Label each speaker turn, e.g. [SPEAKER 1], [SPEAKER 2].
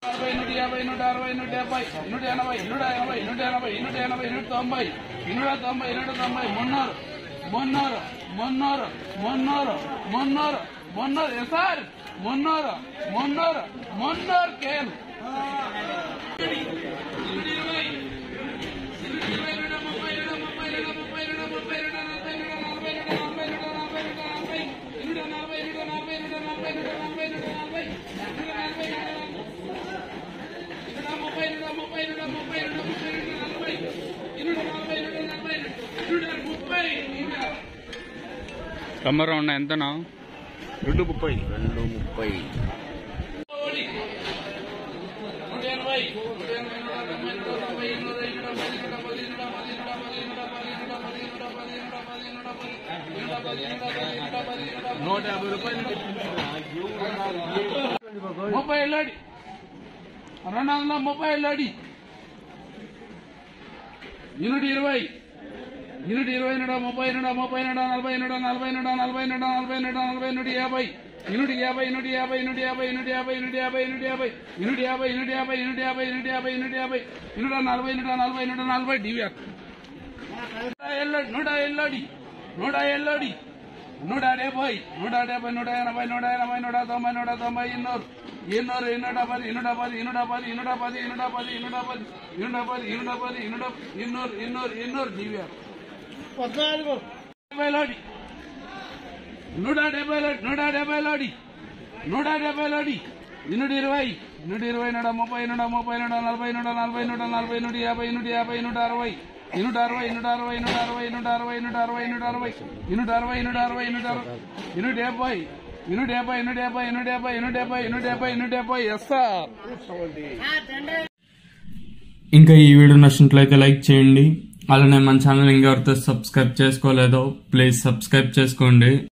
[SPEAKER 1] అరవై నూట యాభై నూట అరవై నూట డెబ్బై నూట ఎనభై నూట ఎనభై నూట ఎనభై నూట ఎనభై నూట తొంభై నూట తొంభై నూట తొంభై మున్నూరు మున్నూరు మున్నూరు మున్నూరు మున్నూరు మున్నూరు ఏ సార్ మున్నూరు మున్నూరు మున్నూరు కేలు
[SPEAKER 2] కమ్మరం ఉన్న ఎంతనా
[SPEAKER 3] రెండు ముప్పై రెండు ముప్పై
[SPEAKER 1] నూట యాభై రూపాయలు ముప్పై వెళ్ళాడి రెండు వందల ముప్పై వెళ్ళాడి యూనిట్ ఇరవై యూనిట్ ఇరవై నూట ముప్పై నూట ముప్పై నూట నలభై నూట నలభై నూట నలభై నూట నలభై నూట నలభై నూట యాభై యూనిట్ యాభై యూనిట్ యాభై యూనిట్ యాభై యూనిట్ యాభై యూనిట్ యాభై యూనిట్ యాభై యూనిట్ యాభై యూనిట్ యాభై యూనిట్ యాభై యూనిట్ యాభై యూనిట్ యాభై యూనిట్ నలభై నూట నలభై నూట నలభై డివిఆర్ నూట ఎల్లోడి నూట ఎల్లోడి నూట ఎల్లోడి నూట డెబ్బై నూట డెబ్బై నూట ఎనభై నూట ఎనభై నూట తొంభై నూట తొంభై ఇన్నూరు ఇన్నూరు ఇన్నూట పది ఇన్నూట పది ఇన్నూట పది ఇన్నూట పది ఇన్నూట పది ఇన్నూట పది ఇన్నూట పది ఇన్నూట పది ఇన్నూట ఇన్నూరు ఇన్నూరు ఇన్నూరు డివిఆర్ డెబ్బై లోడి నూట డెబ్బై లోడి నూట డెబ్బై లోడి నూట డెబ్బై లోడి ఇన్నూట ఇరవై నూట ఇరవై నూట ముప్పై నూట ముప్పై నూట నలభై నూట నలభై నూట నలభై నూట యాభై నూట యాభై నూట అరవై ఇన్నూట అరవై నూట అరవై నూట అరవై నూట అరవై నూట అరవై నూట అరవై ఇన్నూట అరవై నూట అరవై నూట అరవై ఇన్నూట డెబ్బై ఇన్నూట డెబ్బై ఇన్నూట డెబ్బై ఇన్నూట డెబ్బై ఇన్నూట డెబ్బై ఇన్నూట డెబ్బై ఇన్నూట డెబ్బై ఎస్ సార్
[SPEAKER 2] ఇంకా ఈ వీడియో నచ్చినట్లయితే లైక్ చేయండి అలానే మన ఛానల్ ఇంకెవరితో సబ్స్క్రైబ్ చేసుకోలేదో ప్లీజ్ సబ్స్క్రైబ్ చేసుకోండి